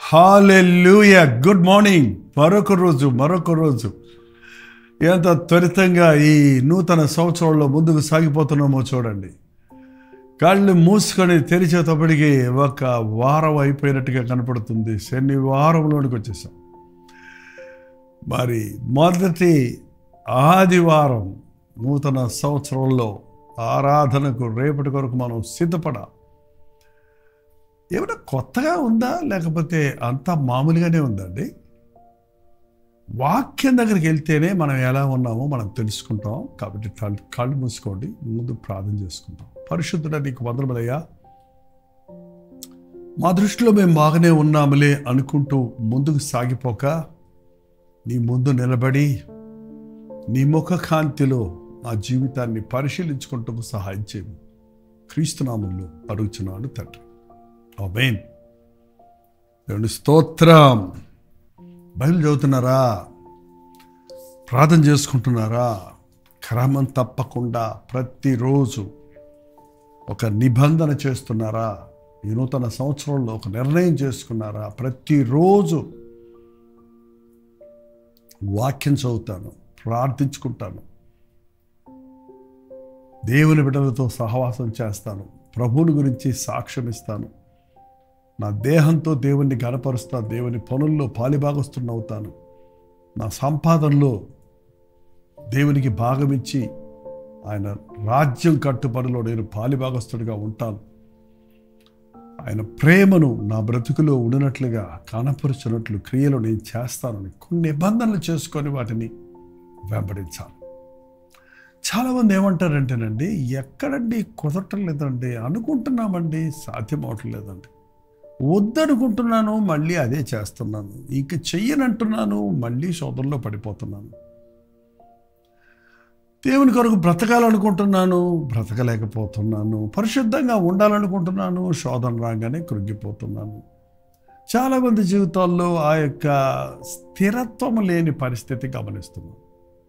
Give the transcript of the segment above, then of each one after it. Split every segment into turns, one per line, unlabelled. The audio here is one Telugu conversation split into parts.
హాలెల్లుయ గుడ్ మార్నింగ్ మరొక రోజు మరొక రోజు ఎంత త్వరితంగా ఈ నూతన సంవత్సరంలో ముందుకు సాగిపోతున్నామో చూడండి కళ్ళు మూసుకొని తెరిచేటప్పటికి ఒక వారం అయిపోయినట్టుగా కనపడుతుంది శనివారంలోనికి వచ్చేసాం మరి మొదటి ఆదివారం నూతన సంవత్సరంలో ఆరాధనకు రేపటి కొరకు మనం సిద్ధపడాలి ఏమైనా కొత్తగా ఉందా లేకపోతే అంతా మామూలుగానే ఉందండి వాక్యం దగ్గరికి వెళ్తేనే మనం ఎలా ఉన్నామో మనం తెలుసుకుంటాం కాబట్టి కళ్ళు కళ్ళు మూసుకోండి ముందు ప్రార్థన చేసుకుంటాం పరిశుద్ధుడ నీకు వందరమలయ్యా మా దృష్టిలో మేము బాగానే ఉన్నాములే అనుకుంటూ ముందుకు సాగిపోక నీ ముందు నిలబడి నీ ముఖ కాంతిలో నా జీవితాన్ని పరిశీలించుకుంటూ సహాయం చేయము క్రీస్తునామంలో అడుగుచున్నాను తండ్రి ఆమెన్ దేవుని స్తోత్రం బయలు చదువుతున్నారా ప్రార్థన చేసుకుంటున్నారా క్రమం తప్పకుండా ప్రతిరోజు ఒక నిబంధన చేస్తున్నారా ఈ నూతన సంవత్సరంలో ఒక నిర్ణయం చేసుకున్నారా ప్రతిరోజు వాక్యం చదువుతాను ప్రార్థించుకుంటాను దేవుని బిడ్డలతో సహవాసం చేస్తాను ప్రభువుని గురించి సాక్ష్యం ఇస్తాను నా దేహంతో దేవుణ్ణి గనపరుస్తా దేవుని పనుల్లో పాలిభాగస్తున్నవుతాను నా సంపాదనలో దేవునికి భాగమిచ్చి ఆయన రాజ్యం కట్టుబడిలో నేను పాలిభాగస్తుడిగా ఉంటాను ఆయన ప్రేమను నా బ్రతుకులో ఉండినట్లుగా కనపరుచినట్లు క్రియలు నేను చేస్తానని కొన్ని నిబంధనలు చేసుకొని వాటిని వెంబడించాలి చాలామంది ఏమంటారంటేనండి ఎక్కడండి కుదరటం లేదండి అనుకుంటున్నామండి సాధ్యం అవటం లేదండి వద్దనుకుంటున్నాను మళ్ళీ అదే చేస్తున్నాను ఇంక చెయ్యనంటున్నాను మళ్ళీ శోధనలో పడిపోతున్నాను దేవుని కొరకు బ్రతకాలనుకుంటున్నాను బ్రతకలేకపోతున్నాను పరిశుద్ధంగా ఉండాలనుకుంటున్నాను శోధన రాగానే కృంగిపోతున్నాను చాలామంది జీవితాల్లో ఆ యొక్క స్థిరత్వం లేని పరిస్థితి గమనిస్తున్నాం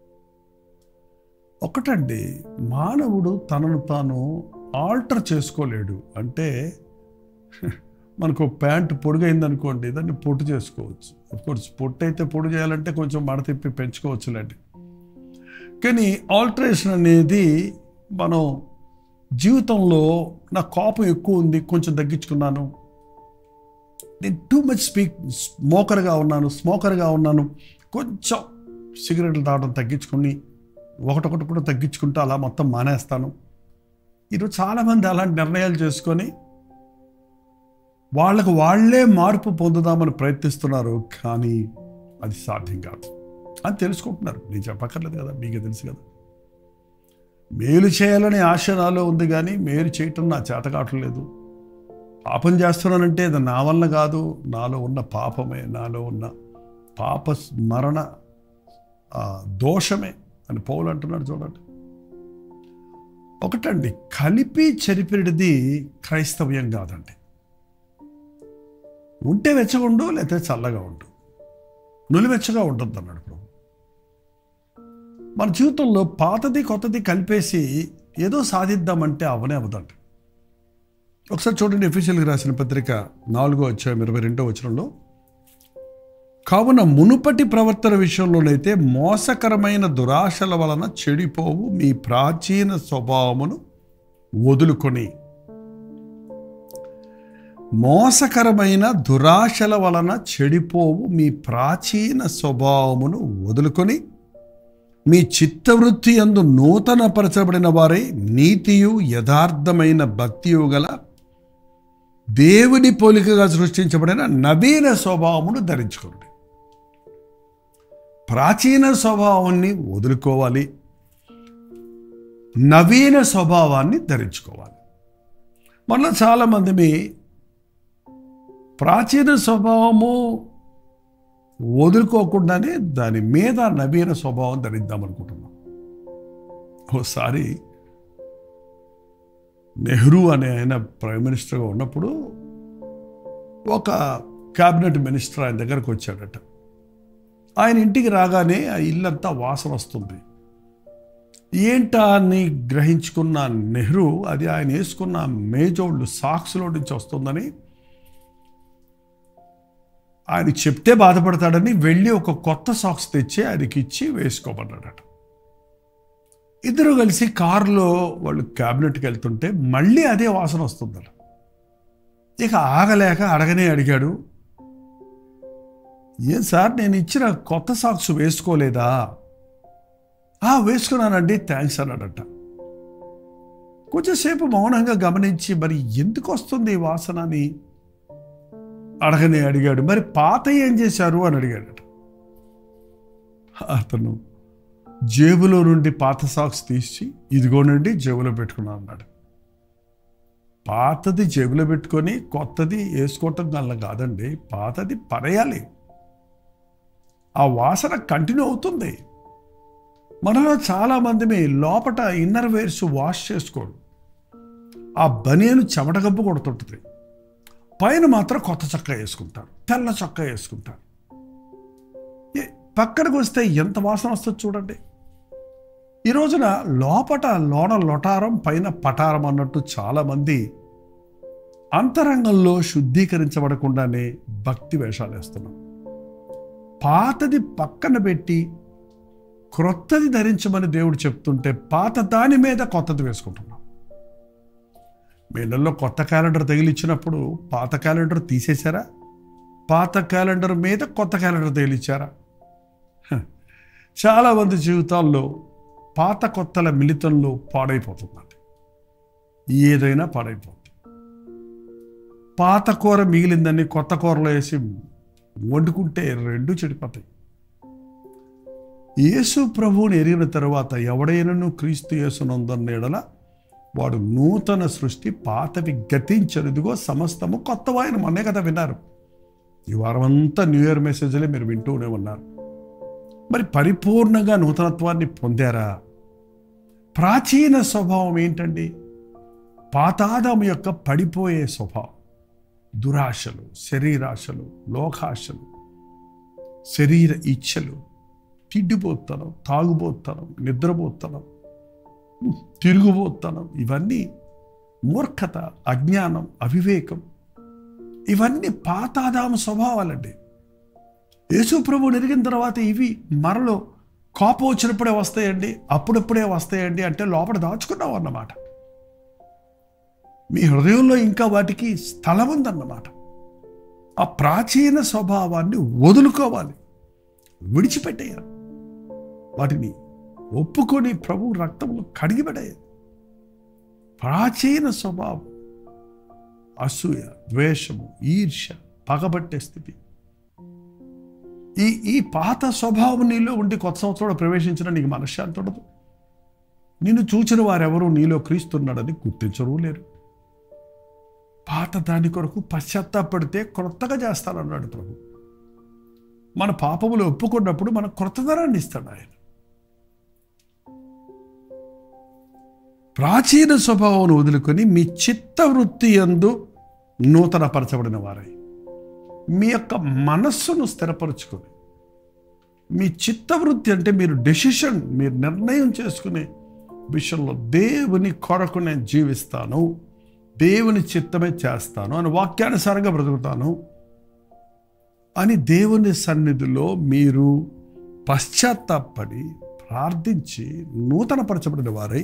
ఒకటండి మానవుడు తనను తాను ఆల్టర్ చేసుకోలేడు అంటే మనకు ప్యాంట్ పొడుగైందనుకోండి దాన్ని పొట్టు చేసుకోవచ్చు కోర్స్ పొట్టు అయితే పొడి చేయాలంటే కొంచెం మడ తిప్పి పెంచుకోవచ్చులేండి కానీ ఆల్టరేషన్ అనేది మనం జీవితంలో నా కోపం ఎక్కువ ఉంది కొంచెం తగ్గించుకున్నాను నేను టూ మచ్ స్పీక్ స్మోకర్గా ఉన్నాను స్మోకర్గా ఉన్నాను కొంచెం సిగరెట్లు తాగడం తగ్గించుకొని ఒకటొకటి కూడా తగ్గించుకుంటూ అలా మొత్తం మానేస్తాను ఈరోజు చాలామంది అలాంటి నిర్ణయాలు చేసుకొని వాళ్ళకు వాళ్ళే మార్పు పొందుదామని ప్రయత్నిస్తున్నారు కానీ అది సాధ్యం కాదు అని తెలుసుకుంటున్నారు నేను చెప్పక్కర్లేదు కదా మీకే తెలుసు కదా మేలు చేయాలనే ఆశ నాలో ఉంది కానీ మేలు చేయటం నా చేత కావట్లేదు పాపం చేస్తున్నానంటే అది నా వల్ల కాదు నాలో ఉన్న పాపమే నాలో ఉన్న పాప మరణ దోషమే అని పౌలు అంటున్నాడు చూడండి ఒకటండి కలిపి చెరిపిడిది క్రైస్తవ్యం కాదండి ఉంటే వెచ్చగుండు లేకపోతే చల్లగా ఉండు నులివెచ్చగా ఉంటుంది అన్నాడు ప్రభు మన జీవితంలో పాతది కొత్తది కలిపేసి ఏదో సాధిద్దామంటే అవనే అవదండి ఒకసారి చూడండి ఎఫీషియల్గా రాసిన పత్రిక నాలుగో అధ్యాయం ఇరవై రెండో వచనంలో కావున మునుపటి ప్రవర్తన విషయంలోనైతే మోసకరమైన దురాశల వలన చెడిపోవు మీ ప్రాచీన స్వభావమును వదులుకొని మోసకరమైన దురాశల వలన చెడిపోవు మీ ప్రాచీన స్వభావమును వదులుకొని మీ చిత్తవృత్తి అందు నూతన పరచబడిన వారై నీతియు యథార్థమైన భక్తియు గల దేవుని పోలికగా సృష్టించబడిన నవీన స్వభావమును ధరించుకోండి ప్రాచీన స్వభావాన్ని వదులుకోవాలి నవీన స్వభావాన్ని ధరించుకోవాలి మనలో చాలామంది మీ ప్రాచీన స్వభావము వదులుకోకుండానే దాని మీద నవీన స్వభావం ధరిద్దాం అనుకుంటున్నాం ఓసారి నెహ్రూ అనే ఆయన ప్రైమ్ మినిస్టర్గా ఉన్నప్పుడు ఒక క్యాబినెట్ మినిస్టర్ ఆయన దగ్గరకు వచ్చాడట ఆయన ఇంటికి రాగానే ఆ ఇల్లంతా వాసన వస్తుంది ఏంటా అని గ్రహించుకున్న నెహ్రూ అది ఆయన వేసుకున్న మేజోళ్ళు సాక్స్లో నుంచి వస్తుందని ఆయన చెప్తే బాధపడతాడని వెళ్ళి ఒక కొత్త సాక్స్ తెచ్చి ఆయనకి ఇచ్చి వేసుకోమన్నాడట ఇద్దరు కలిసి కారులో వాళ్ళు క్యాబినెట్కి వెళ్తుంటే మళ్ళీ అదే వాసన వస్తుందట ఇక ఆగలేక అడగనే అడిగాడు ఏం సార్ నేను ఇచ్చిన కొత్త సాక్స్ వేసుకోలేదా "ఆ, వేసుకున్నానండి థ్యాంక్స్ అన్నాడట కొంచెంసేపు మౌనంగా గమనించి మరి ఎందుకు వస్తుంది ఈ వాసన అని అడగనే అడిగాడు మరి పాత ఏం చేశారు అని అడిగాడట అతను జేబులో నుండి పాత సాక్స్ తీసి ఇదిగోనండి జేబులో పెట్టుకున్నాను అన్నాడు పాతది జేబులో పెట్టుకొని కొత్తది వేసుకోవటం వల్ల కాదండి పాతది పరేయాలి ఆ వాసన కంటిన్యూ అవుతుంది మనలో చాలా మందిమి లోపట ఇన్నర్ వేర్స్ వాష్ చేసుకోడు ఆ బనియను చెమట గబ్బు కొడుతుంటుంది పైన మాత్రం కొత్త చొక్కా వేసుకుంటారు తెల్ల చొక్కా వేసుకుంటారు ఏ- పక్కనకు వస్తే ఎంత వాసన వస్తుంది చూడండి ఈ రోజున లోపట లోన లొటారం పైన పటారం అన్నట్టు చాలామంది అంతరంగంలో శుద్ధీకరించబడకుండానే భక్తి వేషాలు వేస్తున్నాం పాతది పక్కన పెట్టి క్రొత్తది ధరించమని దేవుడు చెప్తుంటే పాత దాని మీద కొత్తది వేసుకుంటున్నాం మీ ఇళ్ళల్లో కొత్త క్యాలెండర్ తగిలిచ్చినప్పుడు పాత క్యాలెండర్ తీసేశారా పాత క్యాలెండర్ మీద కొత్త క్యాలెండర్ తగిలిచ్చారా హ. చాలామంది జీవితాల్లో పాత కొత్తల మిళితంలో పాడైపోతుందండి ఏదైనా పాడైపోతుంది పాత కూర మిగిలిందని కొత్త కూరలో వేసి వండుకుంటే రెండు చెడిపోతాయి యేసు ప్రభువుని ఎరిగిన తరువాత ఎవడైనను క్రీస్తు యేసునందన్న ఎడల వాడు నూతన సృష్టి పాతవి గతించనిదిగో సమస్తము కొత్తవాయన మొన్నే కదా విన్నారు ఈ వారం అంతా న్యూ ఇయర్ మెసేజ్లే మీరు వింటూనే ఉన్నారు మరి పరిపూర్ణంగా నూతనత్వాన్ని పొందారా ప్రాచీన స్వభావం ఏంటండి పాతాదము యొక్క పడిపోయే స్వభావం దురాశలు శరీరాశలు లోకాశలు శరీర ఇచ్ఛలు తిండిపోతనం తాగుబోతనం నిద్రపోతనం తిరుగుబోతనం ఇవన్నీ మూర్ఖత అజ్ఞానం అవివేకం ఇవన్నీ పాతాదామ స్వభావాలండి యేసు ప్రభు ఎరిగిన తర్వాత ఇవి మరలో కోపం వచ్చినప్పుడే వస్తాయండి అప్పుడప్పుడే వస్తాయండి అంటే లోపల దాచుకున్నావు అన్నమాట మీ హృదయంలో ఇంకా వాటికి స్థలం ఉందన్నమాట ఆ ప్రాచీన స్వభావాన్ని వదులుకోవాలి విడిచిపెట్టేయాలి వాటిని ఒప్పుకొని ప్రభు రక్తంలో కడిగిపెట్టేయాలి ప్రాచీన స్వభావం అసూయ ద్వేషము ఈర్ష్య పగబట్టే స్థితి ఈ ఈ పాత స్వభావం నీలో ఉండి కొత్త సంవత్సరంలో ప్రవేశించిన నీకు మనశ్శాంతి ఉండదు నిన్ను చూచిన వారెవరూ నీలో క్రీస్తున్నాడని గుర్తించరు లేరు పాత దాని కొరకు పశ్చాత్తాపడితే క్రొత్తగా చేస్తానన్నాడు ప్రభు మన పాపములు ఒప్పుకున్నప్పుడు మన క్రొత్తదనాన్ని ఇస్తాడు ఆయన ప్రాచీన స్వభావం వదులుకొని మీ చిత్తవృత్తి యందు నూతనపరచబడిన వారై మీ యొక్క మనస్సును స్థిరపరచుకొని మీ చిత్తవృత్తి అంటే మీరు డెసిషన్ మీరు నిర్ణయం చేసుకునే విషయంలో దేవుని కొరకు నేను జీవిస్తాను దేవుని చిత్తమే చేస్తాను అని వాక్యానుసారంగా బ్రతుకుతాను అని దేవుని సన్నిధిలో మీరు పశ్చాత్తాపడి ప్రార్థించి నూతనపరచబడిన వారై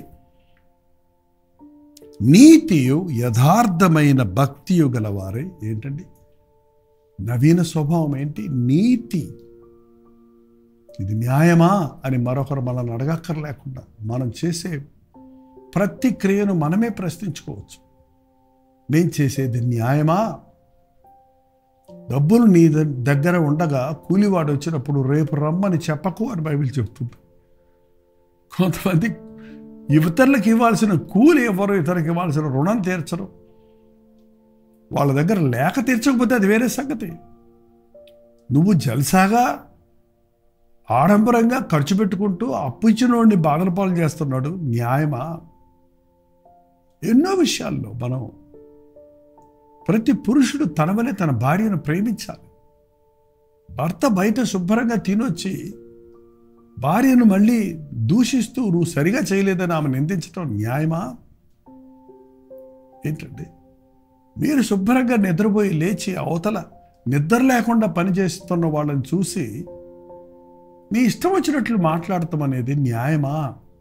నీతియు యథార్థమైన భక్తియు గలవారై ఏంటండి నవీన స్వభావం ఏంటి నీతి ఇది న్యాయమా అని మరొకరు మనల్ని అడగక్కర్లేకుండా మనం చేసే ప్రతి క్రియను మనమే ప్రశ్నించుకోవచ్చు నేను చేసేది న్యాయమా డబ్బులు నీ ద- దగ్గర ఉండగా కూలివాడు వచ్చినప్పుడు రేపు రమ్మని చెప్పకు అని బైబిల్ చెప్తుంది కొంతమంది ఇతరులకు ఇవ్వాల్సిన కూలి ఎవరు ఇతరులకు ఇవ్వాల్సిన రుణం తీర్చరు వాళ్ళ దగ్గర లేక తీర్చకపోతే అది వేరే సంగతి నువ్వు జల్సాగా ఆడంబరంగా ఖర్చు పెట్టుకుంటూ అప్పు ఇచ్చిన వాడిని బాధల పాలు చేస్తున్నాడు న్యాయమా ఎన్నో విషయాల్లో మనం ప్రతి పురుషుడు తన వలె తన భార్యను ప్రేమించాలి భర్త బయట శుభ్రంగా తినొచ్చి భార్యను మళ్ళీ దూషిస్తూ నువ్వు సరిగా చేయలేదని ఆమె నిందించడం న్యాయమా ఏంటండి మీరు శుభ్రంగా నిద్రపోయి లేచి అవతల నిద్ర లేకుండా పనిచేస్తున్న వాళ్ళని చూసి నీ ఇష్టం వచ్చినట్లు మాట్లాడటం అనేది న్యాయమా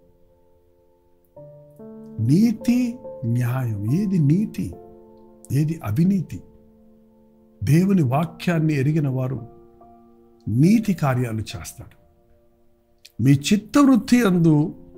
నీతి న్యాయం ఏది నీతి ఏది అవినీతి దేవుని వాక్యాన్ని ఎరిగిన వారు నీతి కార్యాలు చేస్తాడు మీ చిత్తవృత్తి అందు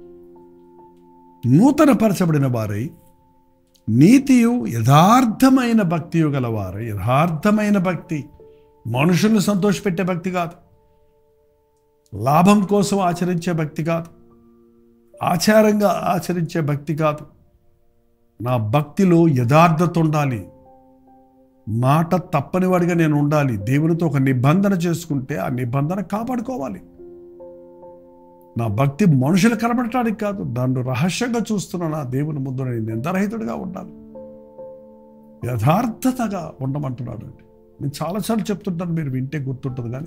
నూతనపరచబడిన వారై నీతియు యథార్థమైన భక్తియు గలవారు యథార్థమైన భక్తి మనుషులను సంతోషపెట్టే భక్తి కాదు లాభం కోసం ఆచరించే భక్తి కాదు ఆచారంగా ఆచరించే భక్తి కాదు నా భక్తిలో యథార్థత ఉండాలి మాట తప్పని వాడిగా నేను ఉండాలి దేవునితో ఒక నిబంధన చేసుకుంటే ఆ నిబంధన కాపాడుకోవాలి నా భక్తి మనుషులు కనబడటానికి కాదు దాన్ని రహస్యంగా చూస్తున్న నా దేవుని ముందు నేను నిందరహితుడిగా ఉండాలి యథార్థతగా ఉండమంటున్నాడు అండి నేను చాలాసార్లు చెప్తుంటాను మీరు వింటే గుర్తుంటుంది కానీ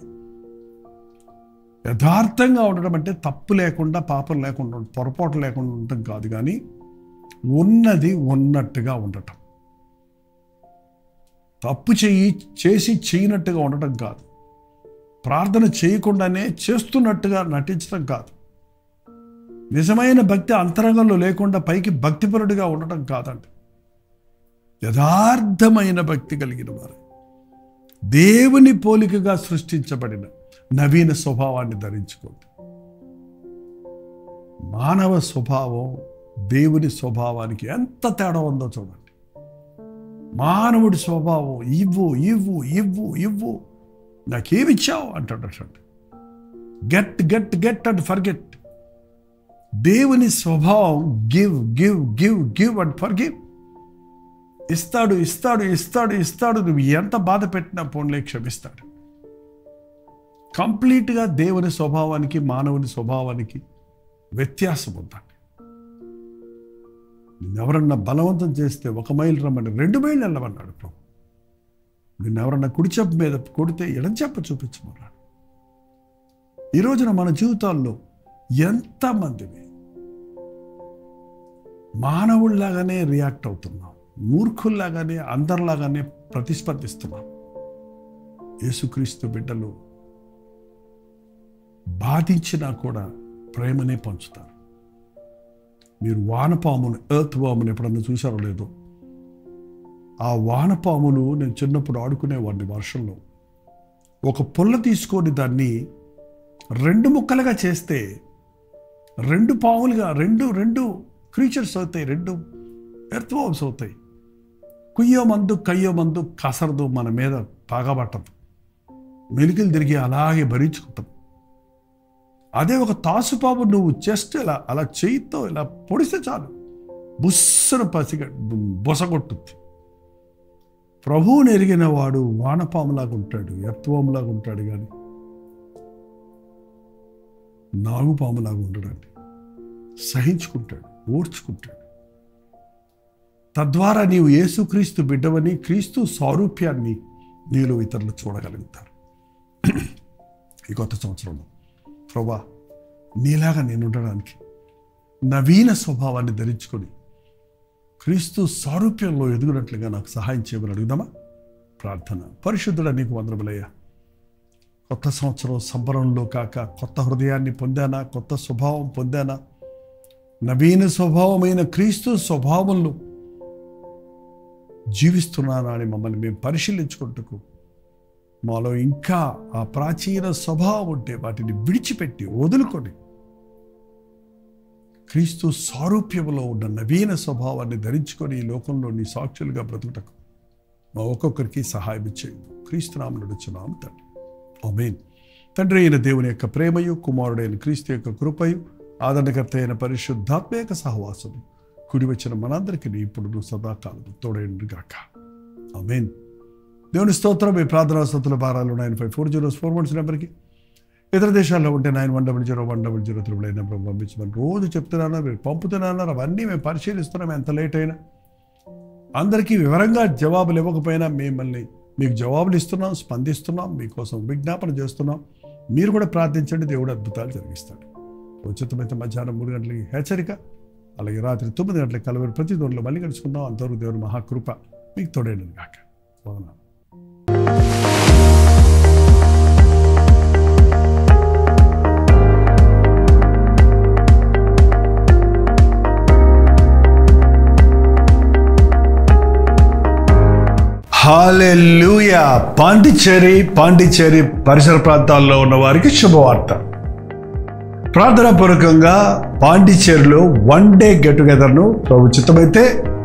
యథార్థంగా ఉండడం అంటే తప్పు లేకుండా పాపం లేకుండా ఉండటం, పొరపాటు లేకుండా ఉండటం కాదు కానీ ఉన్నది ఉన్నట్టుగా ఉండటం తప్పు చెయ్యి చేసి చేయనట్టుగా ఉండటం కాదు ప్రార్థన చేయకుండానే చేస్తున్నట్టుగా నటించడం కాదు నిజమైన భక్తి అంతరంగంలో లేకుండా పైకి భక్తిపరుడిగా ఉండటం కాదండి యథార్థమైన భక్తి కలిగిన వారు దేవుని పోలికగా సృష్టించబడిన నవీన స్వభావాన్ని ధరించుకోండి మానవ స్వభావం దేవుని స్వభావానికి ఎంత తేడా ఉందో చూడండి మానవుడి స్వభావం ఇవ్వు ఇవ్వు ఇవ్వు ఇవ్వు నాకేమిచ్చావు అంటాడు అండి get get get and forget దేవుని స్వభావం give give give give and forgive ఇస్తాడు ఇస్తాడు ఇస్తాడు ఇస్తాడు నువ్వు ఎంత బాధ పెట్టినా పోన్లే క్షమిస్తాడు కంప్లీట్గా దేవుని స్వభావానికి మానవుని స్వభావానికి వ్యత్యాసం ఉందండి నిన్ను ఎవరన్నా బలవంతం చేస్తే ఒక మైలు రమ్మని రెండు మైళ్ళు వెళ్ళమన్నాడు ప్రభు నిన్ను ఎవరన్నా కుడి చెప్పు మీద కొడితే ఎడం చెప్ప చూపించమన్నాడు ఈ రోజున మన జీవితాల్లో ఎంతమందిని మానవుల్లాగానే రియాక్ట్ అవుతున్నాం మూర్ఖుల్లాగానే అందరిలాగానే ప్రతిస్పందిస్తున్నాం యేసుక్రీస్తు బిడ్డలు బాధించినా కూడా ప్రేమనే పంచుతారు మీరు వానపామును ఎర్త్ వామును ఎప్పుడన్నా చూసారో లేదో ఆ వానపాములు నేను చిన్నప్పుడు ఆడుకునేవాడిని వర్షంలో ఒక పుల్ల తీసుకొని దాన్ని రెండు ముక్కలుగా చేస్తే రెండు పాములుగా రెండు రెండు క్రీచర్స్ అవుతాయి రెండు ఎర్త్ వామ్స్ అవుతాయి కుయ్యో మందు కయ్యో మందు కసరదు మన మీద పాగబట్టదు మెలికలు తిరిగి అలాగే భరించుకుంటాం అదే ఒక తాసుపాము నువ్వు జస్ట్ ఇలా అలా చేయితో ఇలా పొడిస్తే చాలు బుస్సను పసిగ బొసగొట్టుద్ది ప్రభువుని ఎరిగిన వాడు వానపాములాగా ఉంటాడు ఎత్తువాములాగా ఉంటాడు కానీ నాగుపాములాగా ఉండడండి సహించుకుంటాడు ఓర్చుకుంటాడు తద్వారా నీవు యేసుక్రీస్తు బిడ్డవని క్రీస్తు సారూప్యాన్ని నీలో ఇతరులు చూడగలుగుతారు ఈ కొత్త సంవత్సరంలో ప్రభా నీలాగా నేను ఉండడానికి నవీన స్వభావాన్ని ధరించుకొని క్రీస్తు సారూప్యంలో ఎదుగునట్లుగా నాకు సహాయం చేయమని అడుగుదామా ప్రార్థన పరిశుద్ధుడ నీకు వందరములయ్యా కొత్త సంవత్సరం సంబరంలో కాక కొత్త హృదయాన్ని పొందానా కొత్త స్వభావం పొందానా నవీన స్వభావమైన క్రీస్తు స్వభావంలో జీవిస్తున్నానా అని మమ్మల్ని మేము పరిశీలించుకుంటకు మాలో ఇంకా ఆ ప్రాచీన స్వభావం ఉంటే వాటిని విడిచిపెట్టి వదులుకొని క్రీస్తు సారూప్యములో ఉన్న నవీన స్వభావాన్ని ధరించుకొని ఈ లోకంలో నీ సాక్షులుగా బ్రతుకుటకు మా ఒక్కొక్కరికి సహాయం ఇచ్చేయండి క్రీస్తు నామలు నడుచున్నాం తండ్రి ఆమేన్ తండ్రి అయిన దేవుని యొక్క ప్రేమయు కుమారుడైన క్రీస్తు యొక్క కృపయు ఆదరణకర్త అయిన పరిశుద్ధాత్మ యొక్క సహవాసము కుడి వచ్చిన మనందరికీ ఇప్పుడు నువ్వు సదాకాలం తోడైండు గాక ఆమేన్ దేవుని స్తోత్రం మీ ప్రార్థనా స్తోత్రుల భారాలు nine five four zero four ones నెంబర్కి ఇతర దేశాల్లో ఉంటే nine one double zero one double zero triple అయిన నెంబర్ పంపించమని రోజు చెప్తున్నాను మీరు పంపుతున్నారు అవన్నీ మేము పరిశీలిస్తున్నాం ఎంత లేట్ అయినా అందరికీ వివరంగా జవాబులు ఇవ్వకపోయినా మిమ్మల్ని మీకు జవాబులు ఇస్తున్నాం స్పందిస్తున్నాం మీకోసం విజ్ఞాపన చేస్తున్నాం మీరు కూడా ప్రార్థించండి దేవుడు అద్భుతాలు జరిగిస్తాడు ఉచితమైతే మధ్యాహ్నం మూడు గంటలకి హెచ్చరిక అలాగే రాత్రి తొమ్మిది గంటలకు కలవరి ప్రతి దూరంలో మళ్ళీ కలుసుకుందాం అంతవరకు దేవుని మహాకృప మీకు తోడైనది కాక అవునా హాలెలూయా పాండిచ్చేరి పాండిచ్చేరి పరిసర ప్రాంతాల్లో ఉన్న వారికి శుభవార్త ప్రార్థనా పూర్వకంగా పాండిచ్చేరిలో వన్ డే గెట్ టుగెదర్ను ప్రభు చిత్తమైతే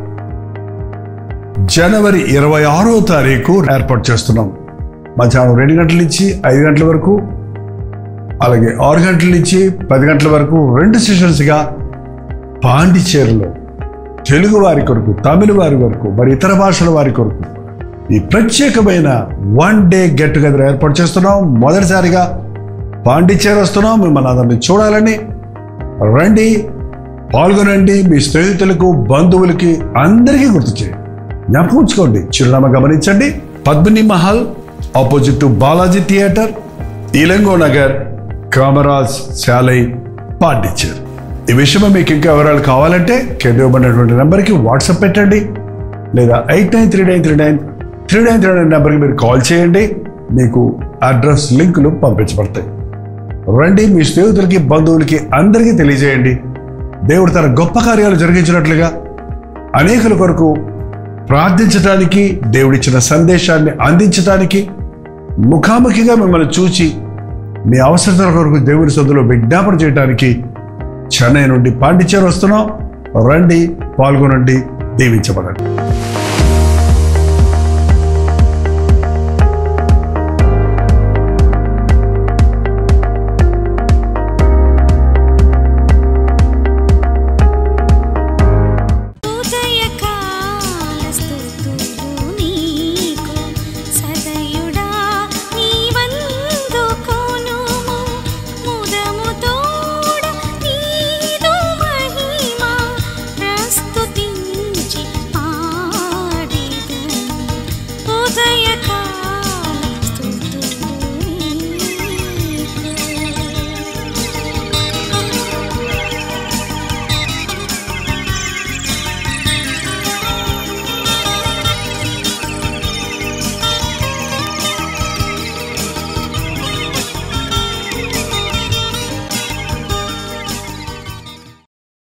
జనవరి ఇరవై ఆరో తారీఖు ఏర్పాటు చేస్తున్నాం మధ్యాహ్నం రెండు గంటల నుంచి ఐదు గంటల వరకు అలాగే ఆరు గంటల నుంచి పది గంటల వరకు రెండు సెషన్స్గా పాండిచ్చేరిలో తెలుగు వారి కొరకు తమిళ వారి కొరకు మరి ఇతర భాషల వారి కొరకు ఈ ప్రత్యేకమైన వన్ డే గెట్ టుగెదర్ ఏర్పాటు చేస్తున్నాం మొదటిసారిగా పాండిచ్చేరి వస్తున్నాం మిమ్మల్ని అందరినీ చూడాలని రండి పాల్గొనండి మీ స్నేహితులకు బంధువులకి అందరికీ గుర్తు చేయండి జ్ఞాపకం ఉంచుకోండి చిరునామా గమనించండి Padmini Mahal opposite to Balaji theatre Ilango Nagar Kamaraj Salai Pondicherry ఈ విషయమై మీకు ఇంకా వివరాలు కావాలంటే కింద ఇవ్వబడినటువంటి నెంబర్కి వాట్సాప్ పెట్టండి లేదా eight nine three nine three nine three nine three nine నెంబర్కి మీరు కాల్ చేయండి మీకు అడ్రస్ లింకులు పంపించబడతాయి రండి మీ స్నేహితులకి బంధువులకి అందరికీ తెలియజేయండి దేవుడు తన గొప్ప కార్యాలు జరిగించినట్లుగా అనేకుల కొరకు ప్రార్థించడానికి దేవుడిచ్చిన సందేశాన్ని అందించడానికి ముఖాముఖిగా మిమ్మల్ని చూచి మీ అవసరతల కొరకు దేవుడి సొందులో విజ్ఞాపన చేయడానికి చెన్నై నుండి పాండిచ్చేరి వస్తున్నాం రండి పాల్గొనండి దీవించబడండి